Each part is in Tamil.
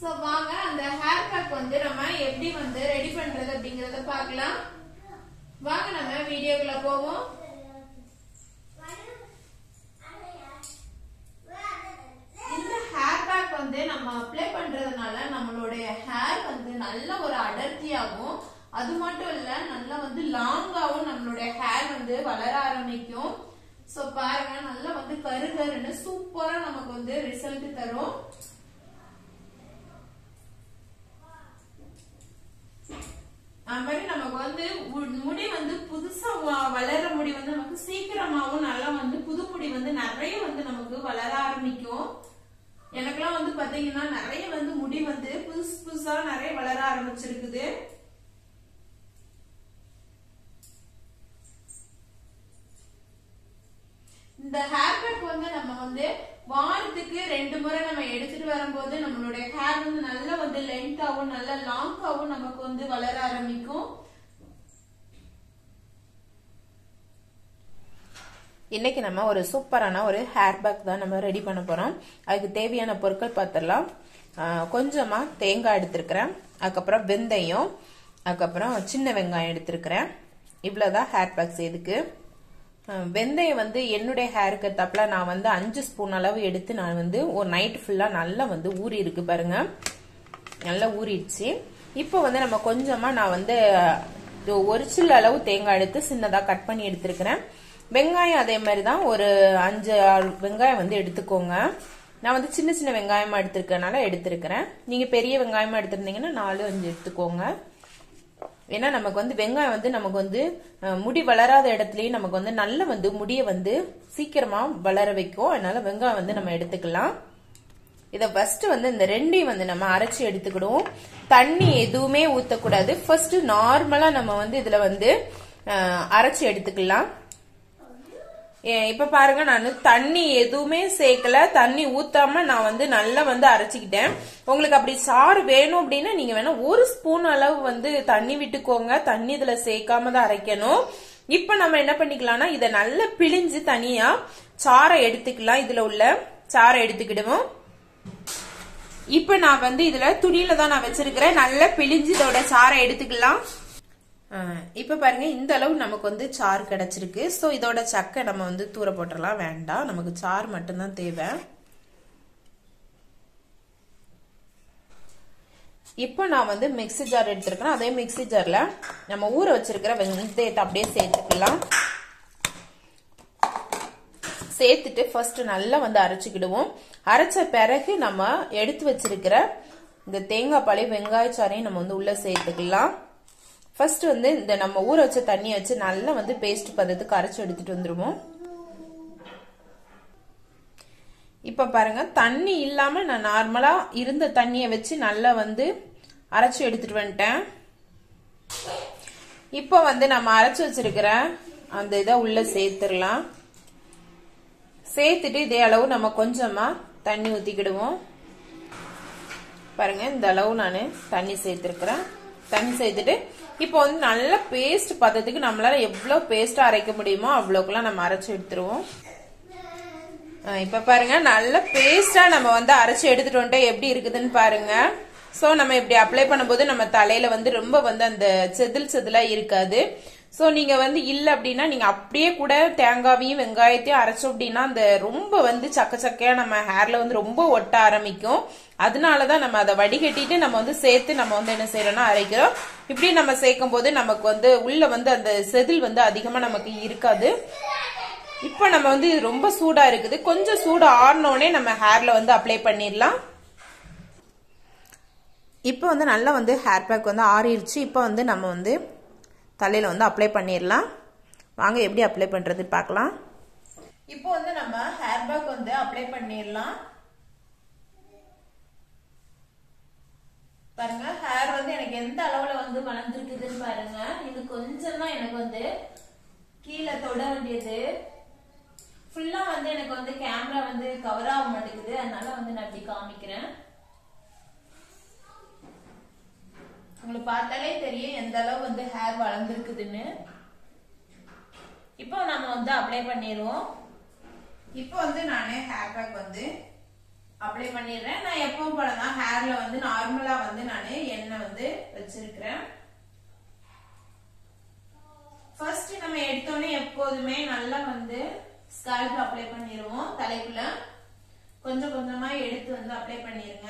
சோ வாங்க அந்த ஹேர் பேக் வந்து நம்ம எப்படி வந்து ரெடி பண்றது அப்படிங்கறத பார்க்கலாம் வாங்க நம்ம வீடியோக்குள்ள போவோம் இந்த ஹேர் பேக் வந்து நம்ம அப்ளை பண்றதுனால நம்மளுடைய ஹேர் வந்து நல்ல ஒரு அடர்த்தியாகும் அது மட்டும் இல்ல நல்லா வந்து லாங்காவும் நம்மளுடைய ஹேர் வந்து வளர ஆரம்பிக்கும் சோ பாருங்க நல்லா வந்து கரு கருன்னு சூப்பரா நமக்கு வந்து ரிசல்ட் தரும் அது மாதிரி நமக்கு வந்து உ- முடி வந்து புதுசா வ- வளர்ற முடி வந்து நமக்கு சீக்கிரமாவும் நல்லா வந்து புது முடி வந்து நிறைய வந்து நமக்கு வளர ஆரம்பிக்கும் எனக்கெல்லாம் வந்து பாத்தீங்கன்னா நிறைய வந்து முடி வந்து புதுசு புதுசா நிறைய வளர ஆரம்பிச்சிருக்குது இந்த ஹேர் பேக் வந்து நம்ம வந்து வாரத்துக்கு ரெண்டு முறை நம்ம எடுத்துட்டு வரும்போது நம்மளுடைய ஹேர் வந்து நல்லா வந்து லென்த்தாவும் நல்லா லாங்காவும் நமக்கு வந்து வளர ஆரம்பிக்கும் இன்னைக்கு நம்ம ஒரு சூப்பரான ஒரு ஹேர் பேக் தான் நம்ம ரெடி பண்ண போறோம் அதுக்கு தேவையான பொருட்கள் பார்த்துடலாம் ஆஹ் கொஞ்சமா தேங்காய் எடுத்திருக்கிறேன் அதுக்கப்புறம் வெந்தயம் அதுக்கப்புறம் சின்ன வெங்காயம் எடுத்திருக்கிறேன் இவ்வளவுதான் ஹேர் பேக்ஸ் இதுக்கு ஆஹ் வெந்தயம் வந்து என்னுடைய ஹேருக்கு தப்பில் நான் வந்து அஞ்சு ஸ்பூன் அளவு எடுத்து நான் வந்து ஒரு நைட் ஃபுல்லா நல்லா வந்து ஊறி இருக்கு பாருங்க நல்லா ஊறிடுச்சு இப்போ வந்து நம்ம கொஞ்சமா நான் வந்து இது ஒரு சில்லு அளவு தேங்காய் எடுத்து சின்னதா கட் பண்ணி எடுத்திருக்கிறேன் வெங்காயம் அதே மாதிரி தான் ஒரு அஞ்சு ஆறு வெங்காயம் வந்து எடுத்துக்கோங்க நான் வந்து சின்ன சின்ன வெங்காயமா எடுத்திருக்கனால எடுத்திருக்கிறேன் நீங்க பெரிய வெங்காயமா எடுத்திருந்தீங்கன்னா நாலு அஞ்சு எடுத்துக்கோங்க ஏன்னா நமக்கு வந்து வெங்காயம் வந்து நமக்கு வந்து அஹ், முடி வளராத இடத்துலயும் நமக்கு வந்து நல்ல வந்து முடியை வந்து சீக்கிரமா வளர வைக்கும் அதனால வெங்காயம் வந்து நம்ம எடுத்துக்கலாம் இத ஃபர்ஸ்ட் வந்து இந்த ரெண்டையும் வந்து நம்ம அரைச்சு எடுத்துக்கிடுவோம் தண்ணி எதுவுமே ஊத்தக்கூடாது ஃபர்ஸ்ட் நார்மலா நம்ம வந்து இதுல வந்து அஹ், அரைச்சு எடுத்துக்கலாம் ஏ, இப்ப பாருங்க நான் தண்ணி எதுவுமே சேர்க்கல தண்ணி ஊத்தாம நான் வந்து நல்லா வந்து அரைச்சிக்கிட்டேன் உங்களுக்கு அப்படி சாறு வேணும் அப்படின்னா நீங்க வேணா ஒரு ஸ்பூன் அளவு வந்து தண்ணி விட்டுக்கோங்க தண்ணி இதுல சேர்க்காம தான் அரைக்கணும் இப்ப நம்ம என்ன பண்ணிக்கலாம்னா இதை நல்லா பிழிஞ்சு தனியா சாறை எடுத்துக்கலாம் இதுல உள்ள சாறை எடுத்துக்கிடுவோம் இப்ப நான் வந்து இதுல துணியில தான் நான் வச்சிருக்கிறேன் நல்லா பிழிஞ்சு இதோட சாறை எடுத்துக்கலாம் ஆஹ் இப்ப பாருங்க இந்த அளவு நமக்கு வந்து சாறு கிடைச்சிருக்கு சோ இதோட சக்கை நம்ம வந்து தூர போட்டுறலாம் வேண்டாம் நமக்கு சாறு மட்டும்தான் தேவை இப்போ நான் வந்து மிக்ஸி ஜார் எடுத்திருக்கேன் அதே மிக்ஸி ஜார்ல நம்ம ஊற வச்சிருக்கிற வெந்தயத்தை அப்படியே சேர்த்துக்கலாம் சேர்த்துட்டு ஃபர்ஸ்ட் நல்லா வந்து அரைச்சிக்கிடுவோம் அரைச்ச பிறகு நம்ம எடுத்து வச்சிருக்கிற இந்த தேங்காய் பாலையும் வெங்காயச்சாரையும் நம்ம வந்து உள்ள சேர்த்துக்கலாம் ஃபர்ஸ்ட் வந்து இந்த நம்ம ஊற வச்ச தண்ணியை வச்சு நல்லா வந்து பேஸ்ட் பதத்துக்கு அரைச்சு எடுத்துட்டு வந்துருவோம் இப்ப பாருங்க தண்ணி இல்லாம நான் நார்மலா இருந்த தண்ணியை வச்சு நல்லா வந்து அரைச்சு எடுத்துட்டு வந்துட்டேன் இப்போ வந்து நம்ம அரைச்சு வச்சிருக்கிற அந்த இதை உள்ள சேர்த்துடலாம் சேர்த்துட்டு இதே அளவு நம்ம கொஞ்சமா தண்ணி ஊத்திக்கிடுவோம் பாருங்க இந்த அளவு நான் தண்ணி சேர்த்திருக்கிறேன் தண்ணி சேர்த்துட்டு இப்போ வந்து நல்ல பேஸ்ட் பதத்துக்கு நம்மளால எவ்வளவு பேஸ்ட் அரைக்க முடியுமோ அவ்வளோக்கெல்லாம் நம்ம அரைச்சு எடுத்துருவோம் ஆ, இப்ப பாருங்க நல்ல பேஸ்டா நம்ம வந்து அரைச்சு எடுத்துட்டு வந்துட்டு எப்படி இருக்குதுன்னு பாருங்க சோ நம்ம இப்படி அப்ளை பண்ணும்போது நம்ம தலையில வந்து ரொம்ப வந்து அந்த செதில் செதிலா இருக்காது சோ நீங்க வந்து இல்ல அப்படின்னா நீங்க அப்படியே கூட தேங்காவையும் வெங்காயத்தையும் அரைச்சோம் அப்படின்னா அந்த ரொம்ப வந்து சக்க சக்கையா நம்ம ஹேர்ல வந்து ரொம்ப ஒட்ட ஆரம்பிக்கும் அதனாலதான் நம்ம அதை வடிகட்டிட்டு நம்ம வந்து சேர்த்து நம்ம வந்து என்ன செய்யறோம்னா அரைக்கிறோம் இப்படி நம்ம சேர்க்கும் போது நமக்கு வந்து உள்ள வந்து அந்த செதில் வந்து அதிகமா நமக்கு இருக்காது இப்போ நம்ம வந்து இது ரொம்ப சூடா இருக்குது கொஞ்சம் சூடு ஆறினோடனே நம்ம ஹேர்ல வந்து அப்ளை பண்ணிடலாம் இப்போ வந்து நல்லா வந்து ஹேர் பேக் வந்து ஆறிடுச்சு இப்போ வந்து நம்ம வந்து தலையில வந்து அப்ளை பண்ணிடலாம் வாங்க எப்படி அப்ளை பண்றது பார்க்கலாம் இப்போ வந்து நம்ம ஹேர் பேக் வந்து அப்ளை பண்ணிடலாம் பாருங்க ஹேர் வந்து எனக்கு எந்த அளவுல வந்து வளர்ந்துருக்குதுன்னு பாருங்க இது கொஞ்சம் தான் எனக்கு வந்து கீழே தொட வேண்டியது ஃபுல்லா வந்து எனக்கு வந்து கேமரா வந்து கவர் ஆக மாட்டேங்குது அதனால வந்து நான் இப்படி காமிக்கிறேன் உங்களுக்கு பார்த்தாலே தெரியும் எந்த அளவு வந்து ஹேர் வளர்ந்துருக்குதுன்னு இப்போ நம்ம வந்து அப்ளை பண்ணிடுவோம் இப்போ வந்து நான் ஹேர் பேக் வந்து அப்ளை பண்ணிடுறேன் நான் எப்பவும் போல தான் ஹேர்ல வந்து நார்மலா வந்து நான் எண்ணெய் வந்து வச்சிருக்கிறேன் ஃபர்ஸ்ட் நம்ம எடுத்தோடனே எப்போதுமே நல்லா வந்து ஸ்கால்ப்ல அப்ளை பண்ணிடுவோம் தலைக்குள்ள கொஞ்சம் கொஞ்சமா எடுத்து வந்து அப்ளை பண்ணிருங்க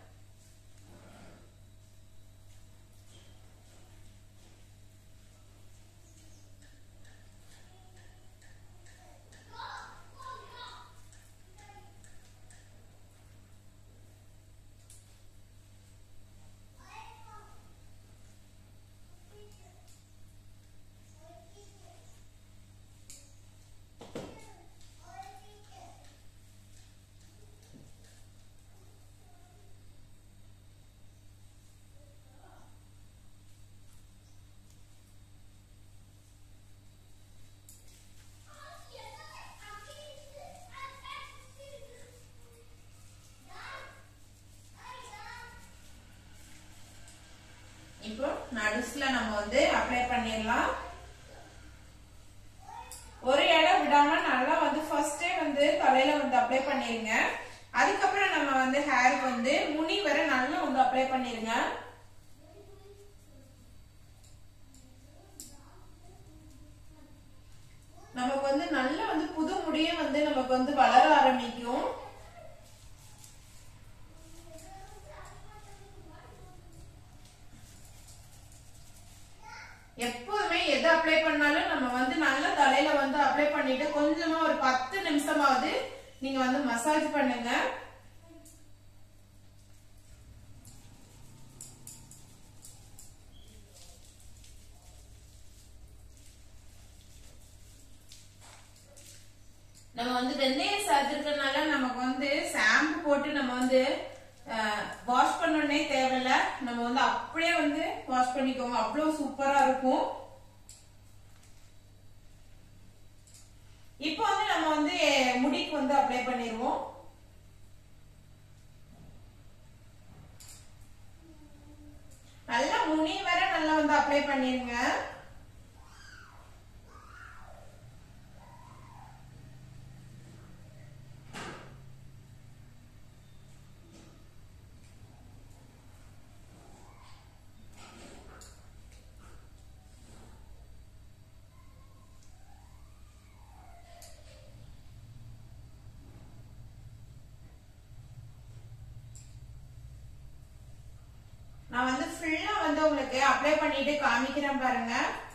இப்போ நடுஸ்ல நம்ம வந்து அப்ளை பண்ணிடலாம் ஒரு இடம் விடாம நல்லா வந்து ஃபர்ஸ்டே வந்து தலையில வந்து அப்ளை பண்ணிருங்க அதுக்கப்புறம் நம்ம வந்து ஹேருக்கு வந்து முனி வரை நல்லா வந்து அப்ளை பண்ணிருங்க நமக்கு வந்து நல்ல வந்து புது முடியும் வந்து நமக்கு வந்து வளர ஆரம்பிக்கும் எப்போதுமே எது அப்ளை பண்ணாலும் நம்ம வந்து நல்ல தலையில வந்து அப்ளை பண்ணிட்டு கொஞ்சமா ஒரு பத்து நிமிஷமாவது நீங்க வந்து மசாஜ் பண்ணுங்க நம்ம வந்து வெந்தயம் சேர்த்துருக்கனால நமக்கு வந்து ஷாம்பு போட்டு நம்ம வந்து வாஷ் பண்ணனே தேவையில்ல நம்ம வந்து அப்படியே வந்து வாஷ் பண்ணிக்கோங்க அவ்வளவு சூப்பரா இருக்கும் இப்போ வந்து நம்ம வந்து முடிக்கு வந்து அப்ளை பண்ணிடுவோம் நல்லா முனி வரை நல்லா வந்து அப்ளை பண்ணிருங்க நான் வந்து ஃபுல்லா வந்து உங்களுக்கு அப்ளை பண்ணிட்டு காமிக்கிறேன் பாருங்க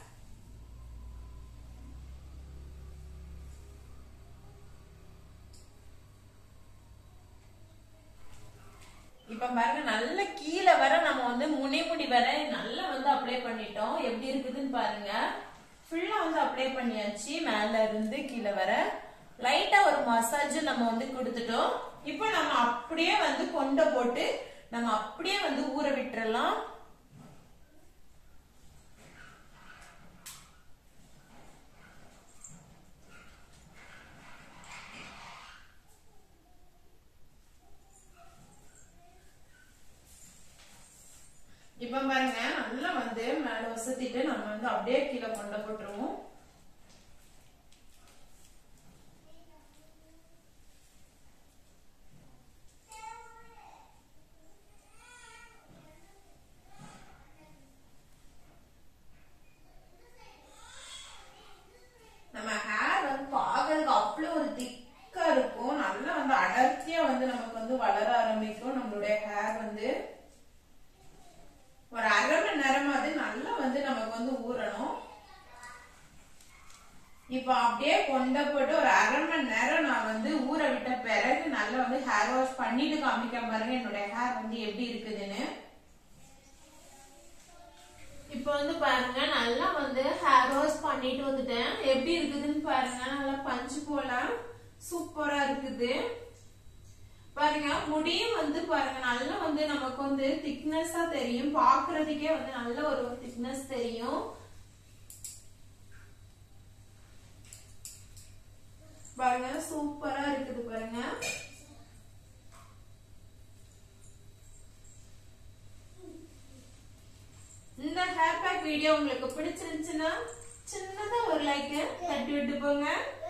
இப்ப பாருங்க நல்ல கீழே வர நம்ம வந்து முனி முடி வர நல்லா வந்து அப்ளை பண்ணிட்டோம் எப்படி இருக்குதுன்னு பாருங்க ஃபுல்லா வந்து அப்ளை பண்ணியாச்சு மேல இருந்து கீழே வர லைட்டா ஒரு மசாஜ் நம்ம வந்து கொடுத்துட்டோம் இப்போ நம்ம அப்படியே வந்து கொண்ட போட்டு நம்ம அப்படியே வந்து ஊற விட்டுறலாம் இப்ப பாருங்க நல்லா வந்து மேல வசத்திட்டு நம்ம வந்து அப்படியே கீழே கொண்ட போட்டுருவோம் நம்ம ஹேர் வந்து பார்க்கறதுக்கு அவ்வளவு ஒரு திக்கா இருக்கும் நல்லா வந்து அடர்த்தியா வந்து நமக்கு வந்து வளர ஆரம்பிக்கும் நம்மளுடைய ஹேர் வந்து ஒரு அரை மணி நேரமாவது நல்லா வந்து நமக்கு வந்து ஊறணும் இப்ப அப்படியே கொண்ட போட்டு ஒரு அரை மணி நேரம் நான் வந்து ஊற விட்ட பிறகு நல்லா வந்து ஹேர் வாஷ் பண்ணிட்டு காமிக்க பாருங்க என்னுடைய ஹேர் வந்து எப்படி இருக்குதுன்னு இப்ப வந்து பாருங்க நல்லா வந்து ஹேர் வாஷ் பண்ணிட்டு வந்துட்டேன் எப்படி இருக்குதுன்னு பாருங்க நல்லா பஞ்சு போல சூப்பரா இருக்குது பாருங்க முடியும் வந்து பாருங்க நல்லா வந்து நமக்கு வந்து திக்னஸா தெரியும் பாக்குறதுக்கே வந்து நல்ல ஒரு திக்னஸ் தெரியும் பாருங்க சூப்பரா இருக்குது பாருங்க இந்த ஹேர் பேக் வீடியோ உங்களுக்கு பிடிச்சிருந்துச்சுன்னா சின்னதா ஒரு லைக் தட்டி விட்டு போங்க